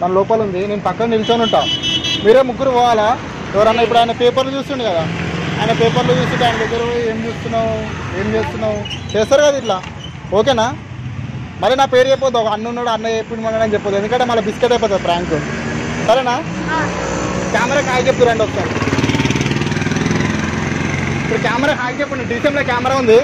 తన లోపల ఉంది నేను పక్కన నిల్చొని ఉంటా మీరే ముగ్గురు పోవాలా ఎవరన్నా ఇప్పుడు ఆయన పేపర్లు చూస్తుండే కదా ఆయన పేపర్లు చూస్తుంటే ఆయన దగ్గర పోయి ఏం చూస్తున్నావు ఏం చేస్తున్నావు చేస్తారు కదా ఇట్లా ఓకేనా మరి నా పేరు చెప్పొద్దు ఒక అన్న ఉన్నాడు అన్న ఎప్పుడు అని చెప్పొద్దు ఎందుకంటే మళ్ళీ బిస్కెట్ అయిపోతుంది ప్రాంక్ సరేనా కెమెరా హాయ్ చెప్పు రండి ఒకసారి ఇప్పుడు కెమెరా హాయ్ చెప్పండి డీసెంట్లో కెమెరా ఉంది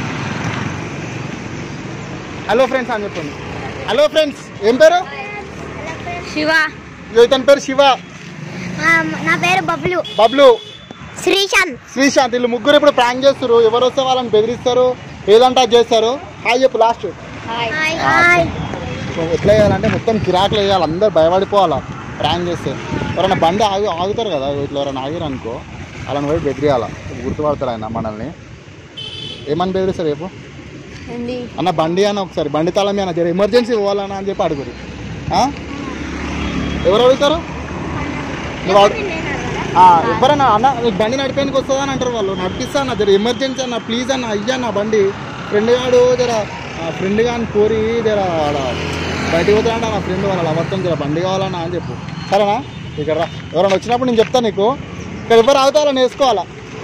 హలో ఫ్రెండ్స్ అని చెప్పండి హలో ఫ్రెండ్స్ ఏం పేరు శివ ఇదిగో ఇతని పేరు శివ ఆ, నా పేరు బబ్లు బబ్లు శ్రీశాంత్ శ్రీశాంత్ వీళ్ళు ముగ్గురు ఇప్పుడు ప్రాంక్ చేస్తారు ఎవరు వస్తే వాళ్ళని బెదిరిస్తారు ఏదంటే అది చేస్తారు హాయ్ చెప్పు లాస్ట్ హాయ్ ఎట్లా చేయాలంటే మొత్తం కిరాకులు వేయాలి అందరు భయపడిపోవాలా ప్రాంక్ చేస్తే ఎవరైనా బండి ఆగి ఆగుతారు కదా ఇట్లా ఎవరైనా ఆగిరు అనుకో వాళ్ళని పోయి బెదిరియాలా గుర్తుపడతారు ఆయన మనల్ని ఏమని బెదిరిస్తారు రేపు అన్న బండి అన్న ఒకసారి బండి తాళం అన్న జర ఎమర్జెన్సీ పోవాలన్నా అని చెప్పి అడుగురు ఆ? ఎవరు అడుగుతారు నువ్వు అడు- ఆ, ఎవరన్నా అన్న నీకు బండి నడిపేందుకు వస్తుందా అని అంటారు వాళ్ళు నడిపిస్తా అన్న జర ఎమర్జెన్సీ అన్న ప్లీజ్ అన్న అయ్యా నా బండి ఫ్రెండ్ గాడు జర ఫ్రెండ్ గాని కోరి జర ఆడ బయటికి పోతాడంట నా ఫ్రెండ్ వాళ్ళ అబద్ధం జర బండి కావాలన్నా అని చెప్పు సరేనా ఇక్కడ రా ఎవరైనా వచ్చినప్పుడు నేను చెప్తాను నీకు ఇక్కడ ఎవరు ఆగుతారని వేసుకోవాలా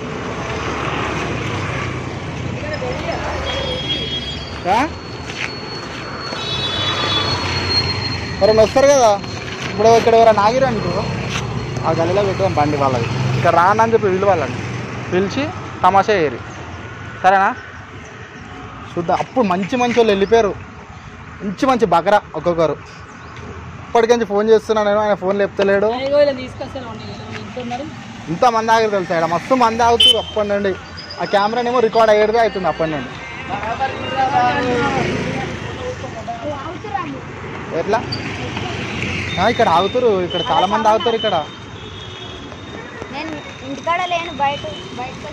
ఆ? ఎవరైనా వస్తారు కదా ఇప్పుడు ఇక్కడ ఎవరైనా ఆగిరు అనుకో ఆ గదిలో పెట్టుదాం బండి వాళ్ళది ఇక్కడ రానని చెప్పి పిలు వాళ్ళని పిలిచి తమాషా చేయరు సరేనా చూద్దాం అప్పుడు మంచి మంచి వాళ్ళు వెళ్ళిపోయారు మంచి మంచి బకరా ఒక్కొక్కరు ఇప్పటికించి ఫోన్ చేస్తున్నాను నేను ఆయన ఫోన్ లేపుతలేడు ఇంత మంది ఆగిరు తెలుసా ఇక్కడ మస్తు మంది ఆగుతారు అప్పటి నుండి ఆ కెమెరానేమో రికార్డ్ అయ్యేదే అవుతుంది అప్పటి నుండి ఎట్లా ఆ, ఇక్కడ ఆగుతారు ఇక్కడ చాలా మంది ఆగుతారు ఇక్కడ నేను ఇంటికాడ లేను బయట బయట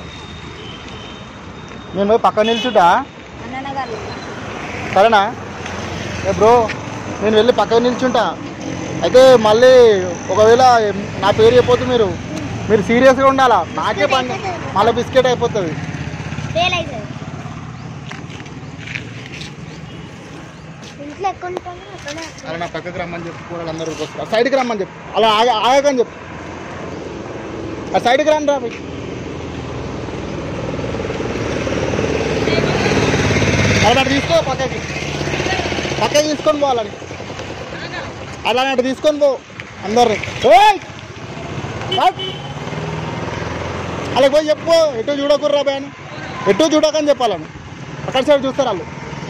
నేను పోయి పక్కన నిల్చుంటా అన్ననగర్ సరేనా ఏ బ్రో నేను వెళ్ళి పక్కన నిల్చుంటా అయితే మళ్ళీ ఒకవేళ నా పేరు చెప్పొద్దు మీరు మీరు సీరియస్గా ఉండాలా నాకే పని మళ్ళీ బిస్కెట్ అయిపోతుంది ఫెయిల్ అవుతుంది ఇంట్లో ఎక్కువ ఉంటాను అక్కడే అలా నా పక్కకి రమ్మని చెప్పు కూరలు అందరూ వస్తారు ఆ సైడ్కి రమ్మని చెప్పు అలా ఆగ ఆగకని చెప్పు ఆ సైడ్కి రండి రా పోయి. అలా అటు తీసుకో పక్కకి పక్కకి తీసుకొని పోవాలని అలా అటు తీసుకొని పో అందరిని ఏయ్! రాయ్! అలా పోయి చెప్పు ఎటు చూడకుర్రా బాయ్ అని ఎటు చూడకని చెప్పాలని అక్కడ సైడ్ చూస్తారు వాళ్ళు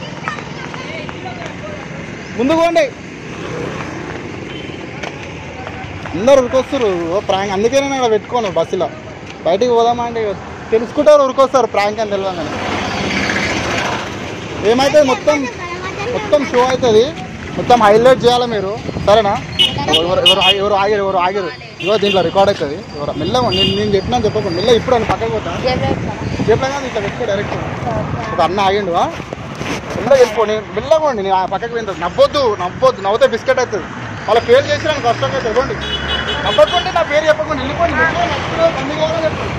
ముందుకు పోండి అందరు ఉరికొస్తారు ఓ ప్రాంక్ అందుకే నేను ఇక్కడ పెట్టుకోను బస్సులో బయటికి పోదామా అంటే తెలుసుకుంటారు ఉరికొస్తారు ప్రాంక్ అని తెలియగానే ఏమైతే మొత్తం మొత్తం షో అవుతుంది మొత్తం హైలైట్ చేయాలి మీరు సరేనా ఎవరు ఎవరు ఆగి- ఎవరు ఆగారు ఎవరు ఆగారు ఇగో దీంట్లో రికార్డ్ అవుతుంది ఎవరు మెల్లగా నేను నేను చెప్పినా చెప్పకుండా మెల్ల ఇప్పుడు అని పక్కకి పోతా చెప్పలే కానీ ఇట్లా పెట్టుకో డైరెక్ట్ ఒక అన్న ఆగిండు ఆ? మెల్లగా వెళ్ళిపోండి మెల్లగా ఉండి నేను ఆ పక్కకి పోయిన తర్వాత నవ్వొద్దు నవ్వొద్దు నవ్వుతే బిస్కెట్ అవుతుంది వాళ్ళ పేరు చేసిన కష్టంగా అవుతుంది ఇవ్వండి నవ్వకుండా నా పేరు చెప్పకుండా వెళ్ళిపోండి మెల్లగా నవ్వుతూ బండి కావాలని చెప్పండి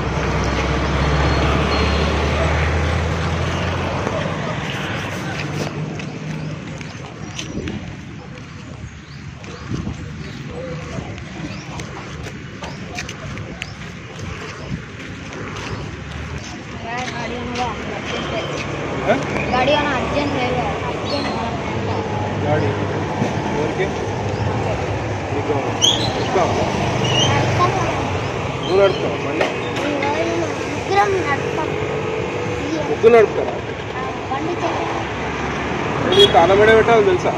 ఆ? गाड़ी आना अर्जेंट रहेगा अर्जेंट గాడి ఎవరికి నీకు ఇస్తావా నువ్వు నడుపుతావా బండి విక్రమ్ నడుస్తాం ముగ్గురు నడుపుతారా బండి ఇది తాళమెడ పెట్టాలి తెలుసా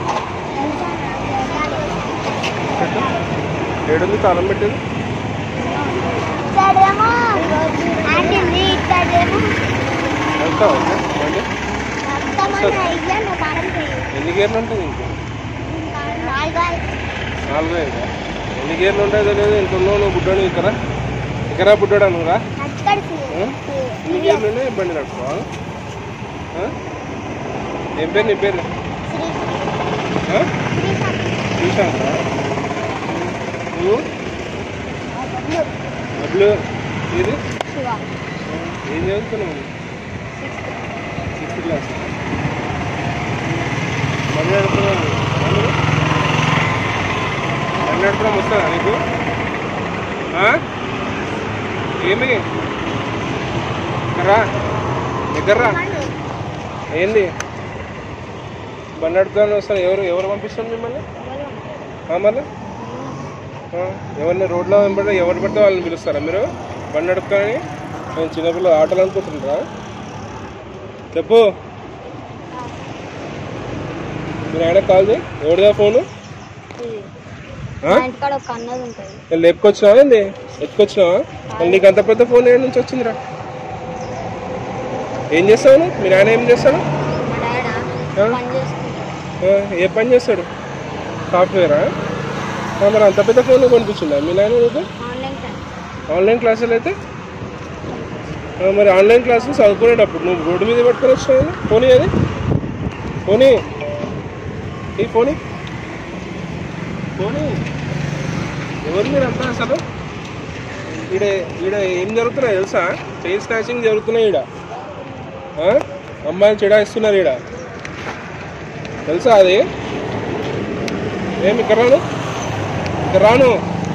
ఏడుంది తాళం పెట్టేది ఇక్కడేమో ఆంటీ ఇక్కడేమో వెళ్తావా బండి నడుస్తామని అయితే నువ్వు పాడం ఎన్ని గేర్లు ఉంటుంది ఇంకో నాలుగు నాలుగు ఐదు ఎన్ని గేర్లు ఉంటాయో తెలియదు ఎంత ఉన్నావు నువ్వు బుడ్డోడు ఇక్కడ ఇక్కడ బుడ్డోడా నువ్వురా నడుస్తాడు ఎన్ని గేర్లు ఉన్నాయి బండి నడుపుతావా ఆ? ఏం పేరు నీ పేరు ఆ? శ్రీశాంత్ నువ్వు డబ్బులు ఇది శివ ఏం చదువుతున్నావు సిక్స్త్ క్లాస్ మళ్ళీ నడుపుతున్నావు నడపడం వస్తుందా నీకు ఆ? ఏమి రా దగ్గర ఏంది బండి నడుపుతాను వస్తారు ఎవరు ఎవరు పంపిస్తారు మిమ్మల్ని ఆ, మళ్ళీ ఆ, ఎవరిని రోడ్లో వెంబడి ఎవరు పడితే వాళ్ళని పిలుస్తారా మీరు బండి నడుపుతానని నేను చిన్నపిల్ల ఆటలు అనుకుంటున్నారా చెప్పు మీరు ఆయన కాల్ చేయి ఎవరిదా ఫోను ఆ? మా ఇంటికాడ ఒక అన్నది ఉంటుంది నేను లేపుకొచ్చినావా ఏంది ఎత్తుకొచ్చినావా మళ్ళీ నీకు అంత పెద్ద ఫోన్ ఏడు నుంచి వచ్చిందిరా ఏం చేస్తావు నువ్వు? మీ నాన్న ఏం చేస్తాడు మా డాడా ఆ? పని చేస్తుంది ఆ, ఏ పని చేస్తాడు సాఫ్ట్వేరా ఆ, మరి అంత పెద్ద ఫోన్ కొనిపించిందా మీ నాన్న నీకు ఆన్లైన్ క్లాస్ ఆన్లైన్ క్లాసులు అయితే ఆ, మరి ఆన్లైన్ క్లాసులు చదువుకునేటప్పుడు నువ్వు రోడ్డు మీద పట్టుకొని వచ్చినావు ఫోన్ అది ఫోని ఈ ఫోని ఫోని ఎవరు మీరు అంతా అసలు ఈడ ఈడ ఏం జరుగుతున్నాయి తెలుసా చైన్ స్నాచింగ్ జరుగుతున్నాయి ఈడ ఆ? అమ్మాయిలు చెడాయిస్తున్నారు ఈడ తెలుసా అది ఏమి ఇక్కడ రాను ఇక్కడ రాను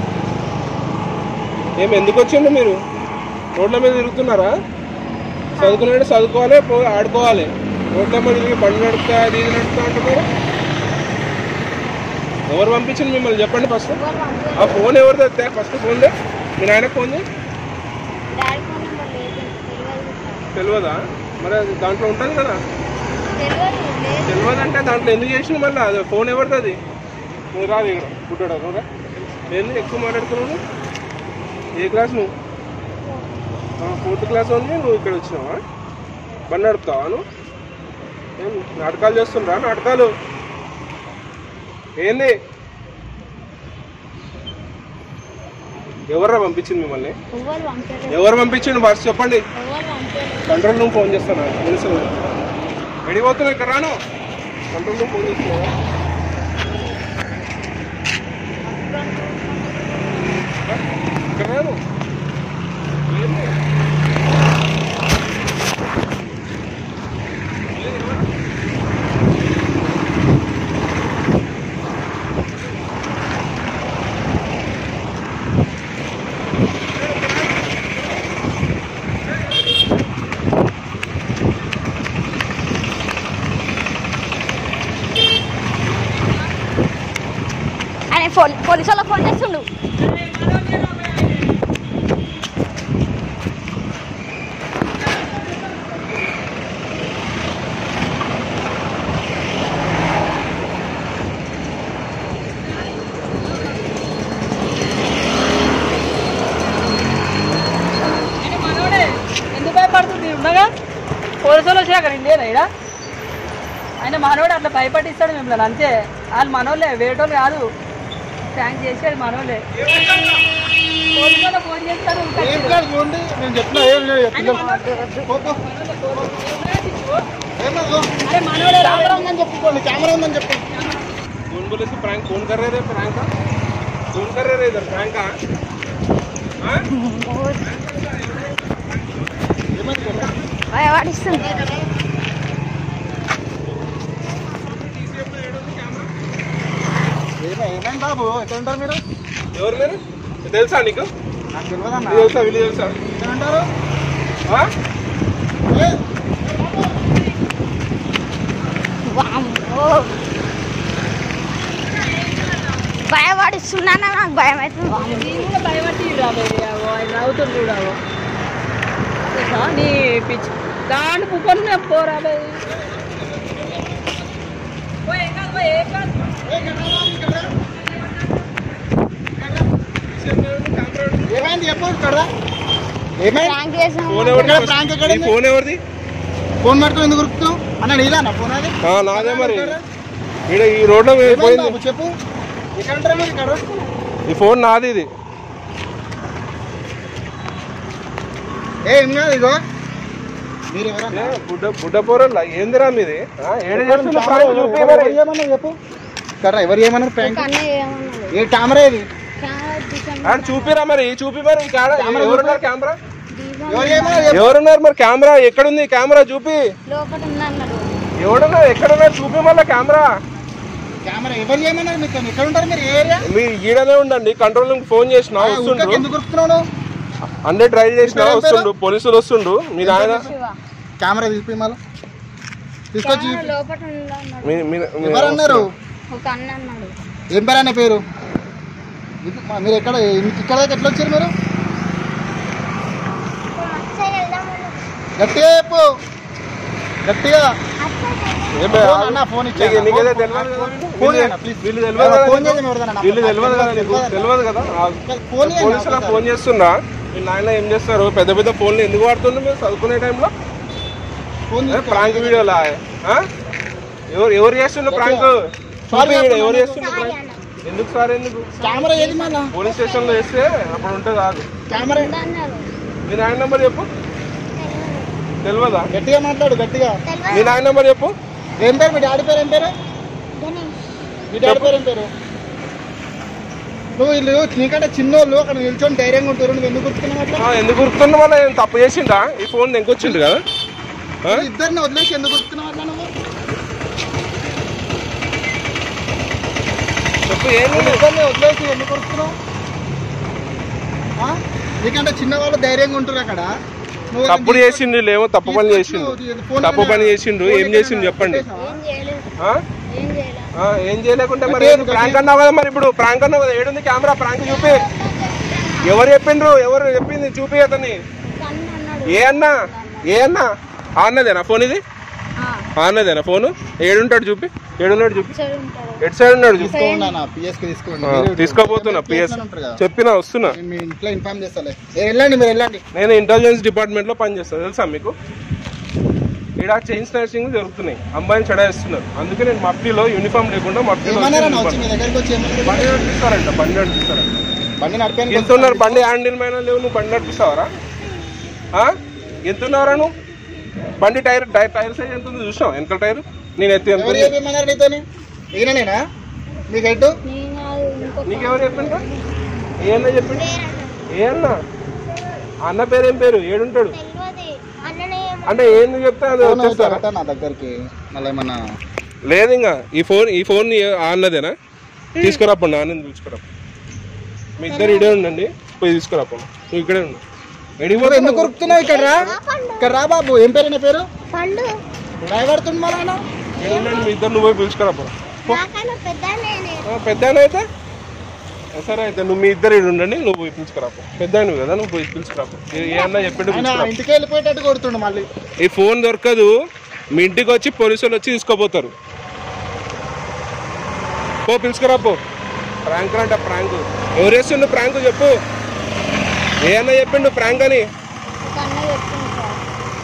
ఏమి ఎందుకు వచ్చిండు మీరు రోడ్ల మీద తిరుగుతున్నారా చదువుకున్నాడు చదువుకోవాలి పో ఆడుకోవాలి రోడ్ల మీద తిరిగి బండి నడుపుతా అది ఇది నడుపుతా అంటున్నారు ఎవరు పంపించింది మిమ్మల్ని చెప్పండి ఫస్ట్ ఎవరు పంపలేదు ఆ ఫోన్ ఎవరు తెస్తే ఫస్ట్ ఫోన్ దే మీ నాయన ఫోన్ దే డాడీ ఫోన్ నెంబర్ లేదు తెలియదు తెలియదా మరి అది దాంట్లో ఉంటుంది కదా తెలియదు లేదు తెలియదంటే దాంట్లో ఎందుకు చేసింది మళ్ళీ అది ఫోన్ ఎవరిది అది నువ్వు రాదు ఇక్కడ పుట్టాడు నువ్వు ఏంది ఎక్కువ మాట్లాడుతున్నావు నువ్వు? ఏ క్లాస్ నువ్వు ఫోర్త్ క్లాస్ ఉంది నువ్వు ఇక్కడ వచ్చినావా బండి నడుపుతావా నువ్వు ఏం నాటకాలు చేస్తుండ్రా నాటకాలు ఏంది ఎవర్రా పంపించింది మిమ్మల్ని ఎవరు పంపలేదు ఎవరు పంపించిండు ఫస్ట్ చెప్పండి ఎవరు పంపలేదు కంట్రోల్ రూమ్ ఫోన్ చేస్తాను తెలుసు వెళ్ళిపోతున్నా ఇక్కడ రాను కంట్రోల్ రూమ్ ఫోన్ చేస్తున్నావా ఇక్కడ రాను ఏంది? ఏంది ఎవరు? ఆయన ఫోన్ పోలీసు వాళ్ళకి ఫోన్ చేస్తుండు ఆయన మనోడే ఎందుకు భయపడుతుంది ఉండగా పోలీసు వాళ్ళు వచ్చాక నేను లేదా ఈడ ఆయన మనోడు అట్లా భయపట్టిస్తాడు మిమ్మల్ని అంతే వాళ్ళు మనోళ్ళే వేరేటోళ్ళు కాదు థ్యాంక్ చేసేది మనోళ్ళే పోలీసు వాళ్ళు ఫోన్ చేస్తాడు ఏం కాదు చూడండి నేను చెప్పిన ఏం లేదు పిల్లలు పో, పో. ఏం లేదు. అరే మనోడే రా కెమెరా ఉందని చెప్పుకోండి కెమెరా ఉందని చెప్పండి कौन बोले से प्रैंक कौन कर रहे थे प्रैंक का कौन कर रहे थे इधर प्रैंक का हाँ? ఏమైంది కెమెరా? భయపడిస్తుంది ఏమై- ఏమైంది బాబు ఎక్కడ ఉంటారు మీరు ఎవరు మీరు ఇది తెలుసా నీకు నాకు తెలియదన్నా ఇది తెలుసా వీళ్ళు తెలుసా ఎక్కడ ఉంటారు ఆ? ఏ, వామ్మో. భయపడిస్తున్నానా నాకు భయం అవుతుంది నేను కూడా భయపట్టి రాబోయే ఆయన నవ్వుతుంది చూడావో తెలుసా నీ పిచ్చి దాంట్లో పుప్పని పోరాబోయే పోయి ఏం కాదు పోయి ఏం కాదు ఏమైంది చెప్పు ఇక్కడ ఏమైంది ప్రాంక్ చేసాం ఫోన్ ఎవరిది ఇక్కడ ప్రాంక్ ఎక్కడ ఈ ఫోన్ ఎవరిది ఫోన్ పట్టుకుని ఎందుకు ఉరుకుతున్నావు అన్న నీదా నా ఫోన్ అది ఆ, నాదే మరి ఈడ ఈ రోడ్లో ఏమైంది పోయింది బాబు చెప్పు ఎక్కడ ఉంటారు మీరు ఇక్కడ ఈ ఫోన్ నాది ఇది ఏ ఏం కాదు ఇగో మీరు ఎవరన్నా ఏ, బుడ్డ బుడ్డ పోరల్లా ఏందిరా మీది ఆ, ఏడ చేస్తున్న కెమెరా prank ఎవరు- చూపి ఎవరు మరి. ఏమన్నారు చెప్పు ఇక్కడ ఎవరు ఏమన్నారు ప్రాంక్ అన్నయ్య ఏమన్నాడు ఏ కెమెరా ఇది కెమెరా తీసాను ఆడ చూపిరా మరి చూపి మరి ఈ కెమెరా కెమెరా ఎవరున్నారు కెమెరా ఎవరు ఏమన్నారు చెప్పు. ఎవరున్నారు మరి కెమెరా ఎక్కడుంది కెమెరా చూపి లోపల ఉందన్నాడు ఎవడున్నారు ఎక్కడున్నారు చూపి మళ్ళీ కెమెరా కెమెరా ఎవరు చేయమన్నారు మీకు ఎక్కడ ఉంటారు మీరు ఏ ఏరియా మీరు ఈడనే ఉండండి కంట్రోల్ రూమ్ ఫోన్ చేసిన ఆ, ఉక్కకి వస్తుండ్రు ఎందుకు వస్తున్నావు అన్నీ ట్రై చేసిన మీ పేరు ఏం పేరు? వస్తుండు పోలీసులు వస్తుండు మీ నాయన కెమెరా తీసి మళ్ళీ తీసుకొచ్చి కెమెరా లోపల ఉందా అన్నాడు మీ- మీ- మీ- ఎవరు అన్నారు ఒక అన్న అన్నాడు ఏం పేరు అనే పేరు ఇది- మా- మీరు ఎక్కడ ఇక్కడ దాకా ఎట్లా వచ్చారు మీరు గట్టిగా చెప్పు గట్టిగా ఏం బే, ఫోన్ అన్న, ఫోన్ ఇచ్చేయ్ నీకు- అన్న. నీకైతే ఫోన్- తెలియదు కదా ఫోన్- వీళ్ళు- ఫోన్ చేయనా, ప్లీజ్. వీళ్ళు తెలియదు కదా ఫోన్ నీకు? చేద్దాం ఎవరిదైనా. వీళ్ళు తెలియదు కదా తెలియదు నీకు కదా. తెలియదు కదా ఆ, ఫోన్ చేయనా పోలీసులు ఒకసారి. ఫోన్ చేస్తున్నా మీ నాయన ఏం చేస్తారు పెద్ద పెద్ద ఫోన్లు ఎందుకు వాడుతుండ్రు మీరు చదువుకునే టైంలో ఫోన్ తీసుకో. ప్రాంక్ వీడియోలా ఆ? ఎవరు ఎవరు చేస్తుండ్రు ప్రాంక్ చూపి ఈడ ఎవరు చేస్తుండ్రు ప్రాంక్ ఎందుకు సార్ ఎందుకు కెమెరా ఏది మళ్ళా పోలీస్ స్టేషన్ లో చేస్తే అప్పుడు ఉంటుంది కాదు కెమెరా ఉందా అన్నారు మీ నాయన నెంబర్ చెప్పు తెలియదా గట్టిగా మాట్లాడు గట్టిగా మీ నాయన నెంబర్ చెప్పు ఏం పేరు మీ డాడీ పేరు ఏం పేరు మీ డాడీ పేరు ఏం పేరు నువ్వు వీళ్ళు నీకంటే చిన్నోళ్ళు అక్కడ నిల్చొని ధైర్యంగా ఉంటారు నువ్వు ఎందుకు గుర్తుకున్నావు అట్లా ఆ, ఎందుకు గుర్తున్న వల్ల ఏం తప్పు చేసిండా ఈ ఫోన్ ఎంకొచ్చిండు కదా ఆ? ఇద్దరిని వదిలేసి ఎందుకు గుర్తుకున్నావు అట్లా నువ్వు చెప్పు ఏం నువ్వు లేదు. ఇద్దరిని వదిలేసి ఎందుకు గుర్తున్నావు నీకంటే చిన్నవాళ్ళు ధైర్యంగా ఉంటారు అక్కడ నువ్వు తప్పుడు చేసిండు ఏమో తప్పు పని చేసిండు ఫోన్ తప్పు పని చేసిండు ఏం చేసిండు చెప్పండి ఏం చేయలేదు ఆ? ఏం చేయలేదు ఆ, ఏం చేయలేకుంటే మరి గట్టిగా, ప్రాంక్ అన్నావు కదా మరి ఇప్పుడు ప్రాంక్ అన్నావు కదా ఏడుంది కెమెరా ప్రాంక్ చూపి ఎవరు చెప్పిండ్రు ఎవరు చెప్పింది చూపి అతన్ని ఒక అన్న అన్నాడు ఏ అన్నా ఏ అన్నా ఆ అన్నదేనా ఫోన్ ఇది ఆ, ఆ అన్నదేనా ఫోన్ ఏడుంటాడు చూపి ఏడున్నాడు చూపి సరే ఉంటాడు ఎటు సైడ్ ఉన్నాడు చూపి తీసుకోండి అన్న పిఎస్కి తీసుకోండి ఆ, మీరు- తీసుకోపోతున్నా పిఎస్ ఉంటారు కదా. చెప్పినా వస్తున్నా నేను మీ ఇంట్లో ఇన్ఫార్మ్ చేస్తాలే మీరు వెళ్ళండి మీరు వెళ్ళండి నేను ఇంటెలిజెన్స్ డిపార్ట్మెంట్ లో పనిచేస్తాను తెలుసా మీకు ఇక్కడ చైన్ స్నాచింగ్ జరుగుతున్నాయి అమ్మాయిని చెడేస్తున్నారు అందుకే నేను మఫ్టీలో యూనిఫామ్ లేకుండా మఫ్టీలో ఏమన్నారన్న వచ్చి మీ దగ్గరికి వచ్చి ఏమన్నారు బండి నడిపిస్తారంట బండి నడిపిస్తారంట బండి నడిపాను ఎంత ఉన్నారు బండి హ్యాండిల్ మైన లేవు నువ్వు బండి నడిపిస్తావరా ఆ? ఎంత ఉన్నారా నువ్వు బండి టైర్ టైర్ టైర్ సైజ్ ఎంత ఉంది చూసావు వెనకాల టైర్ నేను ఎత్తి ఎంత ఎవరు ఉంది? చెప్పమన్నారు నీతోని ఈయననేనా మీకు హెడ్ నేను కాదు ఇంకొక నీకెవరు చెప్పిండ్రా ఏ అన్న చెప్పిండు ఏ అన్న ఆ అన్న పేరు ఏం పేరు ఏడుంటాడు తెలియదు అన్ననే అంటే ఏంది చెప్తే అది వచ్చేస్తారా నా దగ్గరికి మళ్ళీ ఏమన్నా లేదు ఇంకా ఈ ఫోన్ ఈ ఫోన్ నీ- ఆ అన్నదేనా తీసుకురాపండి ఆనంద్ తీసుకురా మీ ఇద్దరు ఇడే ఉండండి పోయి తీసుకురాపండి నువ్వు ఇక్కడే ఉండు ఎడికి నువ్వు ఎందుకు కొరుకుతున్నావు ఇక్కడ రా ఇక్కడ రా బాబు ఏం పేరు నీ పేరు పండు భయపడుతుంది మళ్ళా ఆయన. ఈడ ఉండండి మీ ఇద్దరు నువ్వు పోయి పిలుచుకురాపండి నాకన్నా పెద్ద నేనే పెద్ద ఆయన అయితే ఆ, సరే అయితే నువ్వు మీ ఇద్దరు ఇడు ఉండండి నువ్వు పోయి పిలుచుకురాపో పెద్ద ఆయన కదా నువ్వు పోయి పిలుచుకురాపో ఏ- ఏ అన్న చెప్పిండు ఆయన పిలుచుకురా ఇంటికి వెళ్ళిపోయేటట్టు కొడుతుండు మళ్ళీ ఈ ఫోన్ దొరకదు మీ ఇంటికి వచ్చి పోలీసులు వచ్చి తీసుకోపోతారు పో పిలుచుకురా పో ప్రాంక్ అంట ప్రాంక్ ఎవరు వేస్తుండు ప్రాంక్ చెప్పు ఏ అన్న చెప్పిండు ప్రాంక్ అని ఒక అన్న చెప్తుంది సార్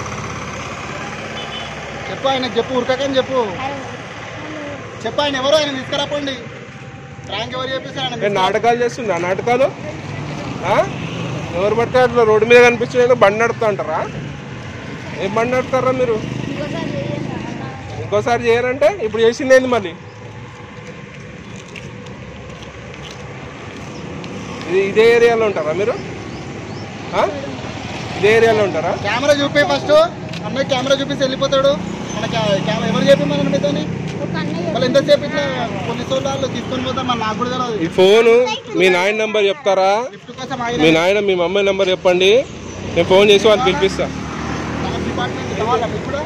చెప్పు ఆయన చెప్పు ఉరకకని చెప్పు చెప్పు ఆయన ఎవరు ఆయన తీసుకురాపోండి ర్యాంక్ ఎవరు చెప్పేసి ఆయన ఏ నాటకాలు చేస్తుండ నాటకాలు ఆ? ఎవరు పడితే అట్లా రోడ్డు మీద కనిపించిన బండి నడుపుతా అంటారా ఏం బండి నడుపుతారా మీరు ఇంకోసారి చేయండి అన్న ఇంకోసారి చేయరంటే ఇప్పుడు చేసింది ఏంది మళ్ళీ ఇది ఇదే ఏరియాలో ఉంటారా మీరు ఆ? ఇదే ఏరియాలో ఉంటారా కెమెరా చూపి ఫస్ట్ అన్నయ్య కెమెరా చూపిస్తే వెళ్ళిపోతాడు మన కెమెరా ఎవరు చెప్పమన్నారు మీతోని ఒక అన్న మళ్ళీ ఎంతసేపు ఇట్లా పోలీసు వాళ్ళు తీసుకొని పోతాం మళ్ళీ నాకు కూడా తెలియదు ఈ ఫోను మీ నాయన నెంబర్ చెప్తారా లిఫ్ట్ కోసం మీ నాయన మీ మమ్మీ నెంబర్ చెప్పండి నేను ఫోన్ చేసి వాళ్ళు పిలిపిస్తా డిపార్ట్మెంట్ కావాలా మీకు కూడా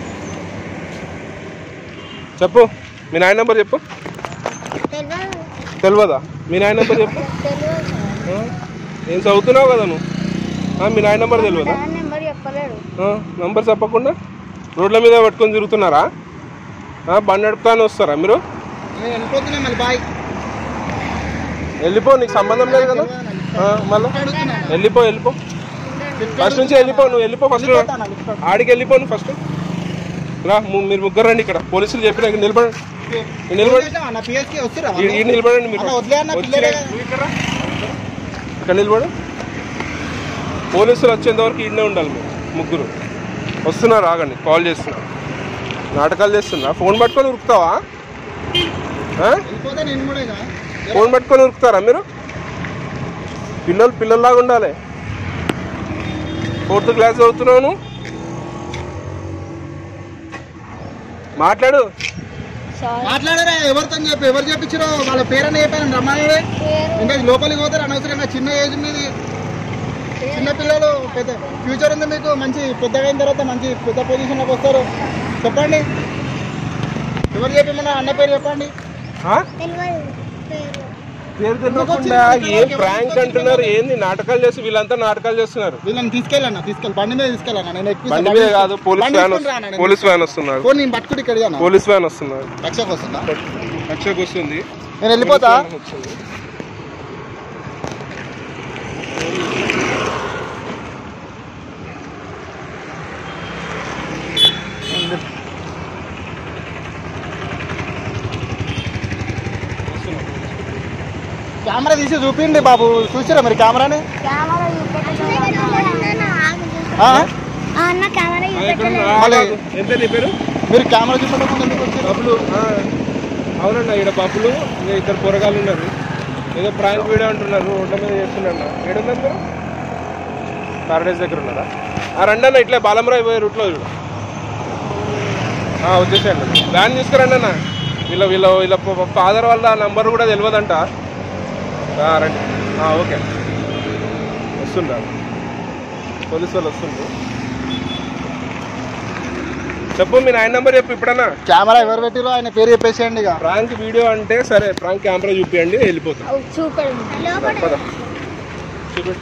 చెప్పు మీ నాయన నెంబర్ చెప్పు తెలియదు తెలియదా మీ నాయన నెంబర్ చెప్పు తెలియదు సార్ ఆ? ఏం చదువుతున్నావు కదా నువ్వు ఆ, మీ నాయన నెంబర్ తెలియదా డాడీ నెంబర్ చెప్పలేడు ఆ, నంబర్ చెప్పకుండా రోడ్ల మీద పట్టుకొని తిరుగుతున్నారా ఆ, బండి నడుపుతానే వస్తారా మీరు నేను వెళ్ళిపోతున్నా మళ్ళీ బాయ్ వెళ్ళిపో నీకు సంబంధం లేదు కదా ఆ, మళ్ళా అడుగుతున్నా వెళ్ళిపో వెళ్ళిపో ఫస్ట్ నుంచి వెళ్ళిపో నువ్వు వెళ్ళిపో ఫస్ట్ ఆడికి వెళ్ళిపో నువ్వు ఫస్ట్ రా ము- మీరు ముగ్గురు రండి ఇక్కడ పోలీసులు చెప్పిన నిలబడండి ఈ నిలబడి నా పిఎస్కి వస్తురా ఈ- ఈ నిలబడండి మీరు అన్న, వదిలే అన్న, వచ్చి పిల్లలే రండి. నువ్వు ఇక్కడ రా. ఇక్కడ నిలబడు పోలీసులు వచ్చేంత వరకు ఇన్నే ఉండాలి మీరు ముగ్గురు వస్తున్నారు ఆగండి కాల్ చేస్తున్నారు నాటకాలు చేస్తున్నా ఫోన్ పట్టుకొని ఉరుకుతావా ఆ? వెళ్ళిపోతే నేను కూడా ఇక. ఫోన్ పట్టుకొని ఉరుకుతారా మీరు పిల్లలు పిల్లల్లాగా ఉండాలి ఫోర్త్ క్లాస్ చదువుతున్నావు నువ్వు? మాట్లాడు సారీ మాట్లాడరా ఎవరితో చెప్పి ఎవరు చెప్పించారో వాళ్ళ పేరని చెప్పాను రమ్మన్నాడే పేరు ఇంకా లోపలికి పోతారు అనవసరంగా చిన్న ఏజ్ మీది చిన్న పిల్లలు పెద్ద ఫ్యూచర్ ఉంది మీకు మంచి పెద్దగా అయిన తర్వాత మంచి పెద్ద పొజిషన్లోకి వస్తారు చెప్పండి ఎవరు చెప్పమన్నా అన్న పేరు చెప్పండి ఆ? తెలియదు పేరు పేరు తెలియకుండా ఏం ప్రాంక్ అంటున్నారు ఏంది నాటకాలు చేసి వీళ్ళంతా నాటకాలు చేస్తున్నారు వీళ్ళని తీసుకెళ్ళన్నా తీసుకెళ్ళి బండి మీద తీసుకెళ్ళన్నా నేను ఎక్కువ బండి మీద కాదు పోలీస్ వ్యాన్ వస్తుంది పోలీస్ వ్యాన్ వస్తున్నాడు ఫోన్ నేను పట్టుకుని ఇక్కడ పోలీస్ వ్యాన్ వస్తున్నాడు రక్షకు వస్తుందా రక్షకు వస్తుంది నేను వెళ్ళిపోతా పోలీస్ వ్యాన్ వస్తుంది. కెమెరా తీసి చూపిండి బాబు చూసారా మరి కెమెరాని కెమెరా ఆ? అన్న కెమెరా ఆ, ఇక్కడ ఉన్న- ఆ, మళ్ళీ- కాదు. ఎంత నీ పేరు మీరు కెమెరా చూపించకుండా ఎందుకు వచ్చారు బబ్బులు ఆ. అవునన్నా ఇక్కడ బబ్బులు ఇంకా ఇద్దరు పొరగాలు ఉన్నారు ఏదో ప్రాంక్ వీడియో అంటున్నారు రోడ్ల మీద చేస్తున్నా ఏడున్నారు మీరు పారడైజ్ దగ్గర ఉన్నారా ఆ రండి అన్న ఇట్లా బాలమరాయి పోయే రూట్లో చూడు ఆ, వచ్చేసేయండి వ్యాన్ తీసుకురండి అన్న వీళ్ళ వీళ్ళ వీళ్ళ ఫాదర్ వాళ్ళ నంబర్ కూడా తెలియదంట ఆ, రండి ఆ, ఓకే వస్తుండ్రా పోలీసు వాళ్ళు వస్తుండ్రు చెప్పు మీ నాయన నంబర్ చెప్పు ఇప్పుడన్నా కెమెరా ఎవరు పెట్టిరో ఆయన పేరు చెప్పేసేయండి ఇక ప్రాంక్ వీడియో అంటే సరే ప్రాంక్ కెమెరా చూపియండి వెళ్ళిపోతాం చూపండి పద. చూపెట్టు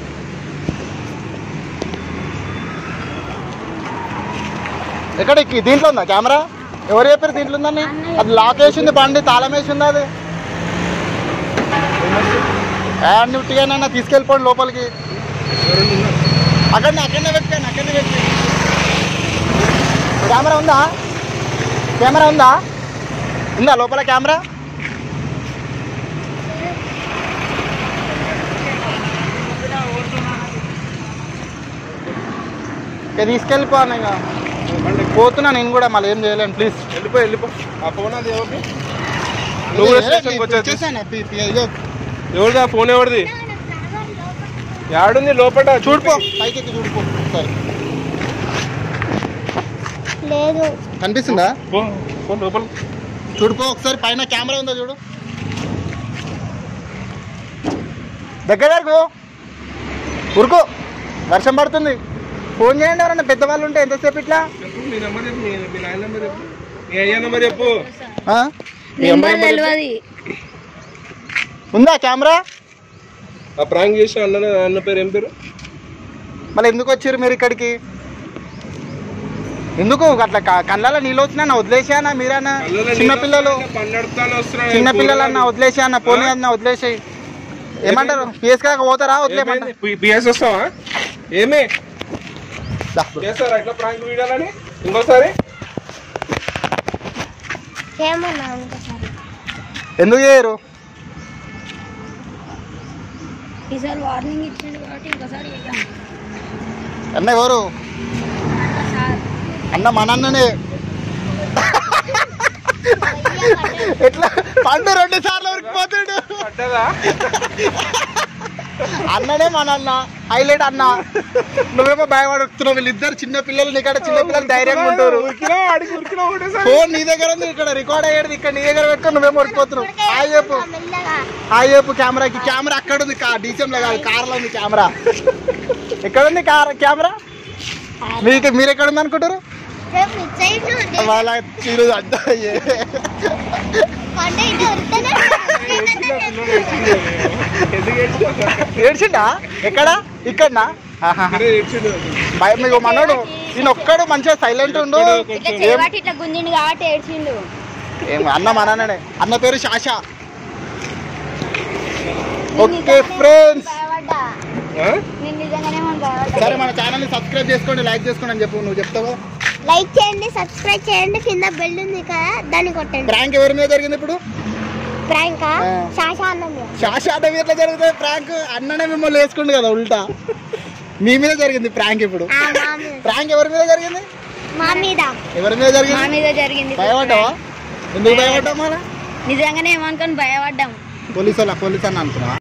ఎక్కడ ఎక్కి- దీంట్లో ఉందా కెమెరా ఎవరు చెప్పారు దీంట్లో ఉందని అది లాక్ వేసింది బండి తాళం వేసింది అది అండ్ ఉట్టిగానన్నా తీసుకెళ్ళిపోండి లోపలికి ఎవరైనా ఉన్నారు? అక్కడనే అక్కడనే పెట్టుకోండి అక్కడనే పెట్టి కెమెరా ఉందా కెమెరా ఉందా ఉందా లోపల కెమెరా ఇక తీసుకెళ్ళిపోను ఇక బండి పోతున్నా నేను కూడా మళ్ళీ ఏం చేయలేను ప్లీజ్ వెళ్ళిపో వెళ్ళిపో ఆ ఫోన్ అది ఎవరిది నువ్వు కూడా స్టేషన్కి వచ్చేది ఎవరిది ఆ ఫోన్ ఎవరిది యాడుంది లోపల చూడిపో పైకి ఎక్కి చూడిపో సరే లేదు కనిపిస్తుందా పో పో లోపల చూడుకో ఒకసారి పైన కెమెరా ఉందా చూడు దగ్గర జరుగు ఉరుకో వర్షం పడుతుంది ఫోన్ చేయండి ఎవరన్నా పెద్దవాళ్ళు ఉంటే ఎంతసేపు ఇట్లా చెప్పు మీ నెంబర్ చెప్పు మీ- మీ నాయన నెంబర్ చెప్పు మీ అయ్యా నెంబర్ చెప్పు ఆ? మీ అమ్మాయి నెంబర్ చెప్పు. ఉందా కెమెరా ఆ ప్రాంక్ చేసిన అన్న అన్న పేరు ఏం పేరు మళ్ళీ ఎందుకు వచ్చారు మీరు ఇక్కడికి ఎందుకు అట్లా క- కళ్ళలో నీళ్ళు వచ్చినా వదిలేసానా మీరన్నా చిన్నపిల్లలు పన్నెడుతాను వస్తున్నాడు చిన్నపిల్లలన్నా వదిలేసానా పోనీ అన్న వదిలేసాయి ఏమంటారు పిఎస్ కాక పోతారా వదిలేమంటారు పిఎస్ వస్తావా ఏమే దా. చేస్తారా ఇట్లా ప్రాంక్ వీడియోలని ఇంకోసారి ఏమన్నా ఇంకోసారి ఎందుకు చేయరు ఈసారి వార్నింగ్ ఇచ్చిండు కాబట్టి ఇంకోసారి చేద్దాం అన్న ఎవరు సార్ అన్న మన అన్ననే ఎట్లా పండు రెండు సార్లు ఉరికిపోతాడు పడ్డదా అన్ననే మన అన్న హైలైట్ అన్న నువ్వేమో భయపడుతున్నావు వీళ్ళిద్దరు చిన్న పిల్లలు నీకాడ చిన్న పిల్లలు ధైర్యంగా ఉంటారు ఉరికినా వాడికి ఉరికినా ఒకటేసారి ఫోన్ నీ దగ్గర ఉంది ఇక్కడ రికార్డ్ అయ్యేది ఇక్కడ నీ దగ్గర పెట్టుకొని నువ్వేమో ఉరికిపోతున్నావు హాయ్ చెప్పు మెల్లగా హాయ్ చెప్పు కెమెరాకి కెమెరా అక్కడ ఉంది కా డీసీఎంలో కాదు కార్లో ఉంది కెమెరా ఎక్కడ ఉంది కార్ కెమెరా మీకు మీరు ఎక్కడ ఉంది అనుకుంటారు రేపు ఇచ్చేయండి వాళ్ళ ఈరోజు అంతా ఏ- అంటే ఇటు వస్తేనే ఎందుకు ఏడ్చావు? ఏడ్చిండా ఎక్కడ ఇక్కడనా ఆహా. ఇక్కడే ఏడ్చిండు. భయం మీకు మనోడు ఈయన ఒక్కడు మంచిగా సైలెంట్ ఉండు ఇట్లా చేయబట్టి ఇట్లా గుంజిండు కాబట్టి ఏడ్చిండు ఏం అన్న మననే అన్న పేరు శాష ఓకే ఫ్రెండ్స్ భయపడ్డా ఆ? నేను నిజంగానే మనం భయపడ్డా సరే మన ఛానల్ ని సబ్స్క్రైబ్ చేసుకోండి లైక్ చేసుకోండి అని చెప్పు నువ్వు చెప్తావా లైక్ చేయండి సబ్స్క్రైబ్ చేయండి కింద బెల్ ఉంది కదా దాన్ని కొట్టండి ప్రాంక్ ఎవరి మీద జరిగింది ఇప్పుడు ప్రాంక్ ఆ. శాషా అన్నది శాష అంటే ఎట్లా జరుగుతుంది ప్రాంక్ అన్ననే మిమ్మల్ని వేసుకోండి కదా ఉల్టా మీ మీద జరిగింది ప్రాంక్ ఇప్పుడు ఆ, మా మీద ప్రాంక్ ఎవరి మీద జరిగింది మా మీద ఎవరి మీద మా జరిగింది మీద జరిగింది భయపడ్డావా ఎందుకు భయపడ్డావు మన నిజంగానే ఏమనుకొని భయపడ్డాం పోలీసు వాళ్ళ పోలీసు అన్న అనుకున్నావా